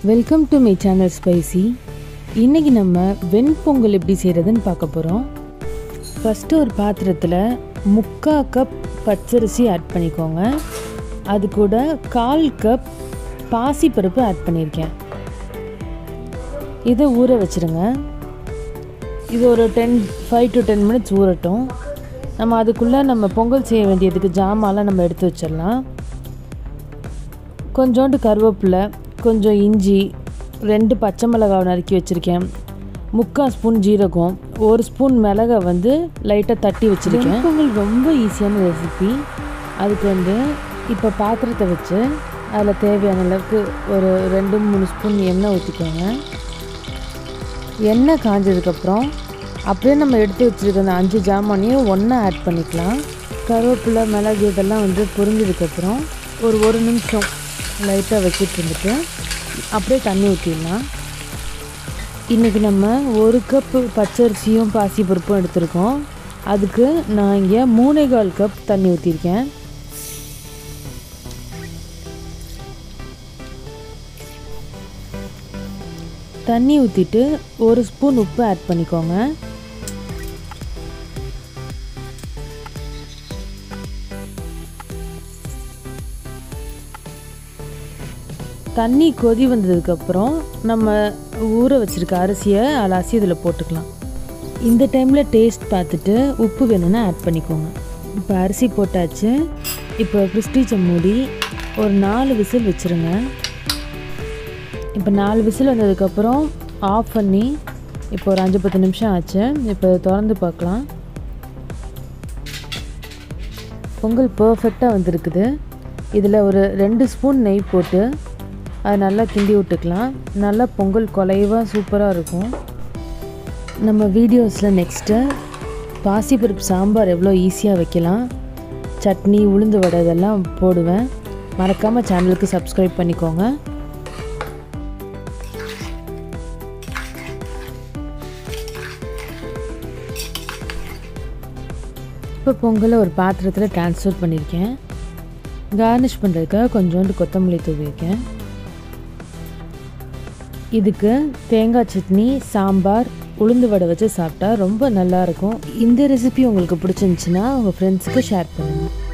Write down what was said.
welcome to my channel spicy இன்றைக்கி நம்ம வெண்பொங்கல் எப்படி செய்கிறதுன்னு பார்க்க போகிறோம் ஃபஸ்ட்டு ஒரு பாத்திரத்தில் முக்கா கப் பச்சரிசி ஆட் பண்ணிக்கோங்க அது கூட கால் கப் பாசிப்பருப்பு ஆட் பண்ணியிருக்கேன் இதை ஊற வச்சுருங்க இது ஒரு ten five to ten minutes ஊறட்டும் நம்ம அதுக்குள்ளே நம்ம பொங்கல் செய்ய வேண்டியதுக்கு ஜாமான்லாம் நம்ம எடுத்து வச்சிடலாம் கொஞ்சோண்டு கருவேப்பிலை கொஞ்சம் இஞ்சி ரெண்டு பச்சை மிளகாய் நறுக்கி வச்சுருக்கேன் முக்கால் ஸ்பூன் ஜீரகம் ஒரு ஸ்பூன் மிளகை வந்து லைட்டாக தட்டி வச்சுருக்கேன் பொங்கல் ரொம்ப ஈஸியான ரெசிபி அதுக்கு வந்து இப்போ பாத்திரத்தை வச்சு அதில் தேவையான அளவுக்கு ஒரு ரெண்டு மூணு ஸ்பூன் எண்ணெய் ஊற்றிக்கோங்க எண்ணெய் காஞ்சதுக்கப்புறம் அப்படியே நம்ம எடுத்து வச்சுருக்க அந்த அஞ்சு ஜாமானையும் ஒன்றா ஆட் பண்ணிக்கலாம் கருவேப்பிலை மிளகு இதெல்லாம் வந்து பொரிஞ்சதுக்கப்புறம் ஒரு ஒரு நிமிஷம் லைட்டாக வச்சுட்டு இருந்துட்டு அப்படியே தண்ணி ஊற்றிடலாம் இன்றைக்கி நம்ம ஒரு கப்பு பச்சரிசியும் பாசிப்பருப்பும் எடுத்திருக்கோம் அதுக்கு நான் இங்கே மூணே கால் கப் தண்ணி ஊற்றிருக்கேன் தண்ணி ஊற்றிட்டு ஒரு ஸ்பூன் உப்பு ஆட் பண்ணிக்கோங்க தண்ணி கொதி வந்ததுக்கப்புறம் நம்ம ஊற வச்சுருக்க அரிசியை அலசி இதில் போட்டுக்கலாம் இந்த டைமில் டேஸ்ட் பார்த்துட்டு உப்பு வேணும்னா ஆட் பண்ணிக்கோங்க இப்போ அரிசி போட்டாச்சு இப்போ ப்ரிஸ்டீச்சை மூடி ஒரு நாலு விசில் வச்சுருங்க இப்போ நாலு விசில் வந்ததுக்கப்புறம் ஆஃப் பண்ணி இப்போ ஒரு அஞ்சு பத்து நிமிஷம் ஆச்சு இப்போ திறந்து பார்க்கலாம் பொங்கல் பர்ஃபெக்டாக வந்திருக்குது இதில் ஒரு ரெண்டு ஸ்பூன் நெய் போட்டு அது நல்லா கிண்டி விட்டுக்கலாம் நல்லா பொங்கல் குலைவாக சூப்பராக இருக்கும் நம்ம வீடியோஸில் நெக்ஸ்ட்டு பாசிப்பருப்பு சாம்பார் எவ்வளோ ஈஸியாக வைக்கலாம் சட்னி உளுந்து வடை இதெல்லாம் போடுவேன் மறக்காமல் சேனலுக்கு சப்ஸ்கிரைப் பண்ணிக்கோங்க இப்போ பொங்கலை ஒரு பாத்திரத்தில் ட்ரான்ஸ்ஃபர் பண்ணியிருக்கேன் கார்னிஷ் பண்ணுறதுக்காக கொஞ்சோண்டு கொத்தமல்லி தூவியிருக்கேன் இதுக்கு தேங்காய் சட்னி சாம்பார் உளுந்து வடை வச்சு சாப்பிட்டா ரொம்ப நல்லாயிருக்கும் இந்த ரெசிபி உங்களுக்கு பிடிச்சிருந்துச்சின்னா உங்கள் ஃப்ரெண்ட்ஸுக்கு ஷேர் பண்ணுங்கள்